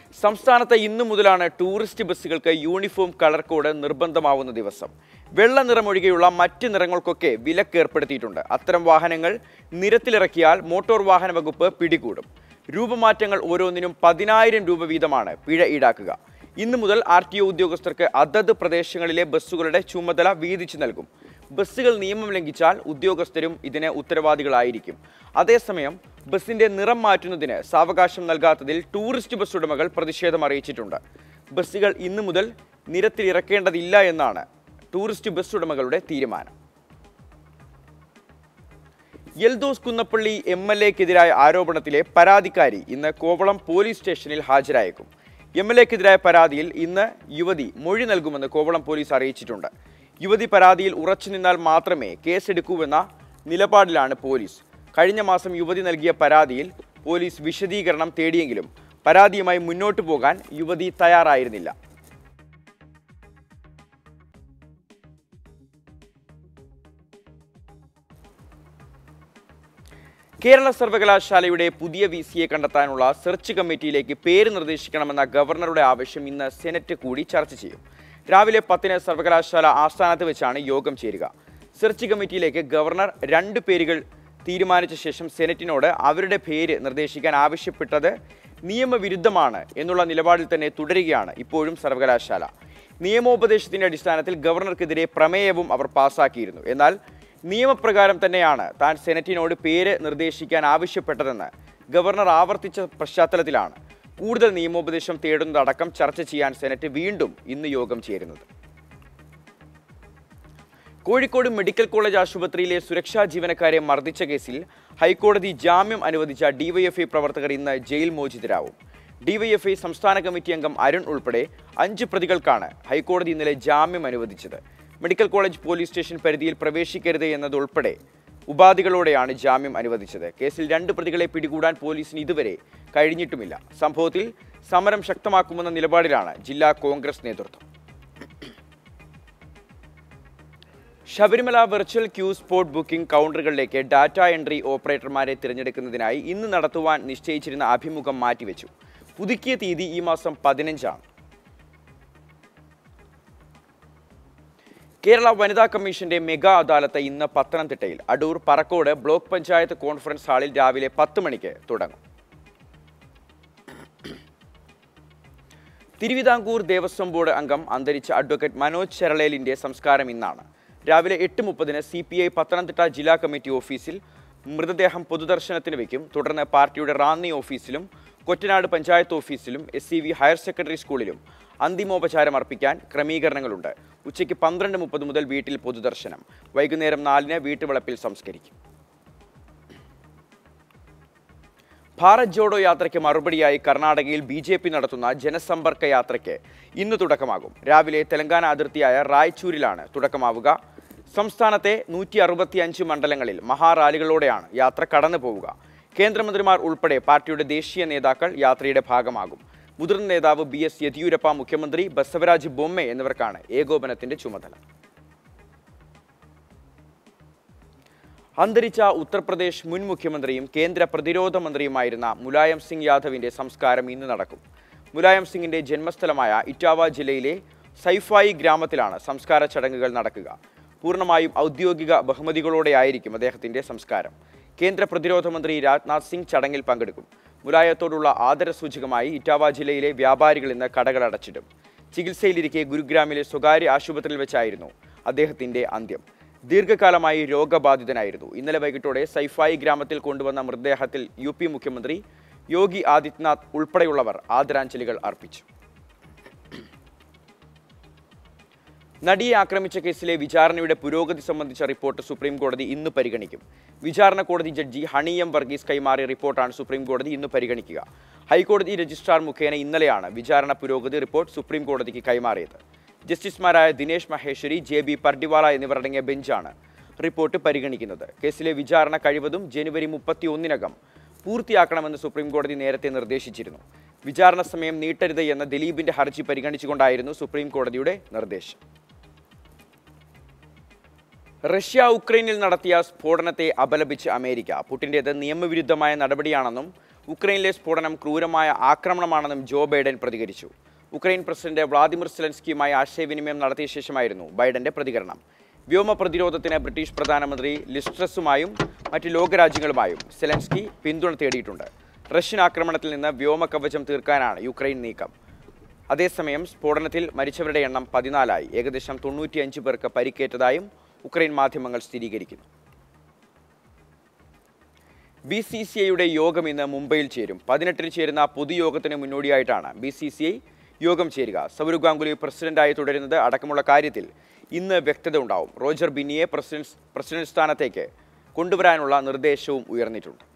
സംസ്ഥാനത്ത് ഇന്നു മുതലാണ് ടൂറിസ്റ്റ് ബസ്സുകൾക്ക് യൂണിഫോം കളർ കോഡ് നിർബന്ധമാവുന്ന ദിവസം വെള്ള നിറമൊഴികെയുള്ള മറ്റ് നിറങ്ങൾക്കൊക്കെ വിലക്ക് ഏർപ്പെടുത്തിയിട്ടുണ്ട് അത്തരം വാഹനങ്ങൾ നിരത്തിലിറക്കിയാൽ മോട്ടോർ വാഹന വകുപ്പ് പിടികൂടും രൂപമാറ്റങ്ങൾ ഓരോന്നിനും പതിനായിരം രൂപ വീതമാണ് പിഴ ഈടാക്കുക ഇന്നു മുതൽ ആർ ടി ഒ ഉദ്യോഗസ്ഥർക്ക് അതത് പ്രദേശങ്ങളിലെ ബസ്സുകളുടെ ചുമതല വീതിച്ചു നൽകും ബസ്സുകൾ നിയമം ലംഘിച്ചാൽ ഉദ്യോഗസ്ഥരും ഇതിന് ഉത്തരവാദികളായിരിക്കും അതേസമയം ബസിന്റെ നിറം മാറ്റുന്നതിന് സാവകാശം നൽകാത്തതിൽ ടൂറിസ്റ്റ് ബസ് ഉടമകൾ പ്രതിഷേധം അറിയിച്ചിട്ടുണ്ട് ബസ്സുകൾ ഇന്നു മുതൽ നിരത്തിൽ ഇറക്കേണ്ടതില്ല എന്നാണ് ടൂറിസ്റ്റ് ബസ് ഉടമകളുടെ തീരുമാനം യൽദോസ് കുന്നപ്പള്ളി എം എൽ എക്കെതിരായ ആരോപണത്തിലെ പരാതിക്കാരി ഇന്ന് കോവളം പോലീസ് സ്റ്റേഷനിൽ ഹാജരായേക്കും എം എൽ എക്കെതിരായ പരാതിയിൽ ഇന്ന് യുവതി മൊഴി നൽകുമെന്ന് കോവളം പോലീസ് അറിയിച്ചിട്ടുണ്ട് യുവതി പരാതിയിൽ ഉറച്ചു നിന്നാൽ മാത്രമേ കേസെടുക്കൂവെന്ന നിലപാടിലാണ് പോലീസ് കഴിഞ്ഞ മാസം യുവതി നൽകിയ പരാതിയിൽ പോലീസ് വിശദീകരണം തേടിയെങ്കിലും പരാതിയുമായി മുന്നോട്ടു പോകാൻ യുവതി തയ്യാറായിരുന്നില്ല കേരള സർവകലാശാലയുടെ പുതിയ വി സിയെ കണ്ടെത്താനുള്ള സെർച്ച് കമ്മിറ്റിയിലേക്ക് പേര് നിർദ്ദേശിക്കണമെന്ന ഗവർണറുടെ ആവശ്യം ഇന്ന് സെനറ്റ് കൂടി ചർച്ച ചെയ്യും രാവിലെ പത്തിന് സർവകലാശാല ആസ്ഥാനത്ത് വെച്ചാണ് യോഗം ചേരുക സെർച്ച് കമ്മിറ്റിയിലേക്ക് ഗവർണർ രണ്ട് പേരുകൾ തീരുമാനിച്ച ശേഷം സെനറ്റിനോട് അവരുടെ പേര് നിർദ്ദേശിക്കാൻ ആവശ്യപ്പെട്ടത് നിയമവിരുദ്ധമാണ് എന്നുള്ള നിലപാടിൽ തന്നെ തുടരുകയാണ് ഇപ്പോഴും സർവകലാശാല നിയമോപദേശത്തിന്റെ അടിസ്ഥാനത്തിൽ ഗവർണർക്കെതിരെ പ്രമേയവും അവർ പാസാക്കിയിരുന്നു എന്നാൽ നിയമപ്രകാരം തന്നെയാണ് താൻ സെനറ്റിനോട് പേര് നിർദ്ദേശിക്കാൻ ആവശ്യപ്പെട്ടതെന്ന് ഗവർണർ ആവർത്തിച്ച പശ്ചാത്തലത്തിലാണ് കൂടുതൽ നിയമോപദേശം തേടുന്നതടക്കം ചർച്ച ചെയ്യാൻ സെനറ്റ് വീണ്ടും ഇന്ന് യോഗം ചേരുന്നത് കോഴിക്കോട് മെഡിക്കൽ കോളേജ് ആശുപത്രിയിലെ സുരക്ഷാ ജീവനക്കാരെ മർദ്ദിച്ച കേസിൽ ഹൈക്കോടതി ജാമ്യം അനുവദിച്ച ഡിവൈഎഫ്ഐ പ്രവർത്തകർ ഇന്ന് ജയിൽ മോചിതരാവും ഡിവൈഎഫ്ഐ സംസ്ഥാന കമ്മിറ്റി അംഗം അരുൺ ഉൾപ്പെടെ അഞ്ച് പ്രതികൾക്കാണ് ഹൈക്കോടതി ഇന്നലെ ജാമ്യം അനുവദിച്ചത് മെഡിക്കൽ കോളേജ് പോലീസ് സ്റ്റേഷൻ പരിധിയിൽ പ്രവേശിക്കരുത് എന്നതുൾപ്പെടെ ഉപാധികളോടെയാണ് ജാമ്യം അനുവദിച്ചത് കേസിൽ രണ്ട് പ്രതികളെ പിടികൂടാൻ പോലീസിന് ഇതുവരെ കഴിഞ്ഞിട്ടുമില്ല സംഭവത്തിൽ സമരം ശക്തമാക്കുമെന്ന നിലപാടിലാണ് ജില്ലാ കോൺഗ്രസ് നേതൃത്വം Sabarimala virtual queue spot booking കൗണ്ടറുകളിലേക്ക് ഡാറ്റ എൻട്രി ഓപ്പറേറ്റർമാരെ തിരഞ്ഞെടുക്കുന്നതിനായി ഇന്ന് നടത്തുവാൻ നിശ്ചയിച്ചിരുന്ന അഭിമുഖം മാറ്റിവെച്ചു പുതുക്കിയ തീയതി ഈ മാസം പതിനഞ്ചാണ് കേരള വനിതാ കമ്മീഷന്റെ മെഗാ അദാലത്ത് ഇന്ന് പത്തനംതിട്ടയിൽ അടൂർ പറക്കോട് ബ്ലോക്ക് പഞ്ചായത്ത് കോൺഫറൻസ് ഹാളിൽ രാവിലെ പത്ത് മണിക്ക് തുടങ്ങും തിരുവിതാംകൂർ ദേവസ്വം ബോർഡ് അംഗം അന്തരിച്ച അഡ്വക്കേറ്റ് മനോജ് ചെറളേലിന്റെ സംസ്കാരം ഇന്നാണ് രാവിലെ എട്ട് മുപ്പതിന് സി പി ഐ പത്തനംതിട്ട ജില്ലാ കമ്മിറ്റി ഓഫീസിൽ മൃതദേഹം പൊതുദർശനത്തിന് വയ്ക്കും തുടർന്ന് പാർട്ടിയുടെ റാന്നി ഓഫീസിലും കൊറ്റനാട് പഞ്ചായത്ത് ഓഫീസിലും S C V higher secondary സ്കൂളിലും അന്തിമോപചാരം അർപ്പിക്കാൻ ക്രമീകരണങ്ങളുണ്ട് ഉച്ചയ്ക്ക് പന്ത്രണ്ട് മുപ്പത് മുതൽ വീട്ടിൽ പൊതുദർശനം വൈകുന്നേരം നാലിന് വീട്ടുവളപ്പിൽ സംസ്കരിക്കും ഭാരത് ജോഡോ യാത്രയ്ക്ക് മറുപടിയായി കർണാടകയിൽ ബി ജെ പി നടത്തുന്ന ജനസമ്പർക്ക യാത്രയ്ക്ക് ഇന്ന് തുടക്കമാകും രാവിലെ തെലങ്കാന അതിർത്തിയായ റായ്ചൂരിലാണ് തുടക്കമാവുക സംസ്ഥാനത്തെ നൂറ്റി അറുപത്തിയഞ്ച് മണ്ഡലങ്ങളിൽ മഹാറാലികളോടെയാണ് യാത്ര കടന്നു പോവുക കേന്ദ്രമന്ത്രിമാർ ഉൾപ്പെടെ പാർട്ടിയുടെ ദേശീയ നേതാക്കൾ യാത്രയുടെ ഭാഗമാകും മുതിർന്ന നേതാവ് ബി എസ് യെദ്യൂരപ്പ മുഖ്യമന്ത്രി ബസവരാജ് ബൊമ്മെ എന്നിവർക്കാണ് ഏകോപനത്തിന്റെ ചുമതല അന്തരിച്ച ഉത്തർപ്രദേശ് മുൻ മുഖ്യമന്ത്രിയും കേന്ദ്ര പ്രതിരോധ മന്ത്രിയുമായിരുന്ന മുലായം സിംഗ് യാദവിന്റെ സംസ്കാരം ഇന്ന് നടക്കും മുലായം സിംഗിന്റെ ജന്മസ്ഥലമായ ഇറ്റാവ ജില്ലയിലെ സൈഫായി ഗ്രാമത്തിലാണ് സംസ്കാര ചടങ്ങുകൾ നടക്കുക പൂർണ്ണമായും ഔദ്യോഗിക ബഹുമതികളോടെയായിരിക്കും അദ്ദേഹത്തിന്റെ സംസ്കാരം കേന്ദ്ര പ്രതിരോധ മന്ത്രി രാജ്നാഥ് സിംഗ് ചടങ്ങിൽ പങ്കെടുക്കും മുലായത്തോടുള്ള ആദരസൂചകമായി ഇറ്റാവ ജില്ലയിലെ വ്യാപാരികൾ ഇന്ന് കടകൾ അടച്ചിടും ചികിത്സയിലിരിക്കെ ഗുരുഗ്രാമിലെ സ്വകാര്യ ആശുപത്രിയിൽ വെച്ചായിരുന്നു അദ്ദേഹത്തിന്റെ അന്ത്യം ദീർഘകാലമായി രോഗബാധിതനായിരുന്നു ഇന്നലെ വൈകിട്ടോടെ സൈഫായി ഗ്രാമത്തിൽ കൊണ്ടുവന്ന മൃതദേഹത്തിൽ യു പി മുഖ്യമന്ത്രി യോഗി ആദിത്യനാഥ് ഉൾപ്പെടെയുള്ളവർ ആദരാഞ്ജലികൾ അർപ്പിച്ചു നടിയെ ആക്രമിച്ച കേസിലെ വിചാരണയുടെ പുരോഗതി സംബന്ധിച്ച റിപ്പോർട്ട് സുപ്രീം കോടതി ഇന്ന് പരിഗണിക്കും വിചാരണ കോടതി ജഡ്ജി ഹണി എം വർഗീസ് കൈമാറിയ റിപ്പോർട്ടാണ് സുപ്രീം കോടതി ഇന്ന് പരിഗണിക്കുക ഹൈക്കോടതി രജിസ്ട്രാർ മുഖേന ഇന്നലെയാണ് വിചാരണ പുരോഗതി റിപ്പോർട്ട് സുപ്രീം കോടതിക്ക് കൈമാറിയത് ജസ്റ്റിസുമാരായ ദിനേശ് മഹേശ്വരി ജെ ബി പർഡിവാള എന്നിവരടങ്ങിയ ബെഞ്ചാണ് റിപ്പോർട്ട് പരിഗണിക്കുന്നത് കേസിലെ വിചാരണ കഴിവതും ജനുവരി മുപ്പത്തി ഒന്നിനകം പൂർത്തിയാക്കണമെന്ന് സുപ്രീം കോടതി നേരത്തെ നിർദ്ദേശിച്ചിരുന്നു വിചാരണ സമയം നീട്ടരുത് എന്ന ദിലീപിന്റെ ഹർജി പരിഗണിച്ചുകൊണ്ടായിരുന്നു സുപ്രീം കോടതിയുടെ നിർദ്ദേശം റഷ്യ ഉക്രൈനിൽ നടത്തിയ സ്ഫോടനത്തെ അപലപിച്ച് അമേരിക്ക പുടിൻ്റേത് നിയമവിരുദ്ധമായ നടപടിയാണെന്നും ഉക്രൈനിലെ സ്ഫോടനം ക്രൂരമായ ആക്രമണമാണെന്നും ജോ ബൈഡൻ പ്രതികരിച്ചു ഉക്രൈൻ പ്രസിഡന്റ് വ്ളാദിമിർ സെലൻസ്കിയുമായി ആശയവിനിമയം നടത്തിയ ശേഷമായിരുന്നു ബൈഡന്റെ പ്രതികരണം വ്യോമ പ്രതിരോധത്തിന് ബ്രിട്ടീഷ് പ്രധാനമന്ത്രി ലിസ്ട്രസുമായും മറ്റ് ലോകരാജ്യങ്ങളുമായും സെലൻസ്കി പിന്തുണ തേടിയിട്ടുണ്ട് റഷ്യൻ ആക്രമണത്തിൽ നിന്ന് വ്യോമ കവചം തീർക്കാനാണ് യുക്രൈൻ നീക്കം അതേസമയം സ്ഫോടനത്തിൽ മരിച്ചവരുടെ എണ്ണം പതിനാലായി ഏകദേശം തൊണ്ണൂറ്റിയഞ്ച് പേർക്ക് പരിക്കേറ്റതായും ഉക്രൈൻ മാധ്യമങ്ങൾ സ്ഥിരീകരിക്കുന്നു ബി സി സി ഐയുടെ യോഗം ഇന്ന് മുംബൈയിൽ ചേരും പതിനെട്ടിന് ചേരുന്ന പൊതുയോഗത്തിന് മുന്നോടിയായിട്ടാണ് ബി സി സി ഐ യോഗം ചേരുക സൗരവ് ഗാംഗുലി പ്രസിഡന്റായി തുടരുന്നത് അടക്കമുള്ള കാര്യത്തിൽ ഇന്ന് വ്യക്തത ഉണ്ടാവും റോജർ ബിന്നിയെ പ്രസിഡന്റ് പ്രസിഡന്റ് സ്ഥാനത്തേക്ക് കൊണ്ടുവരാനുള്ള നിർദ്ദേശവും ഉയർന്നിട്ടുണ്ട്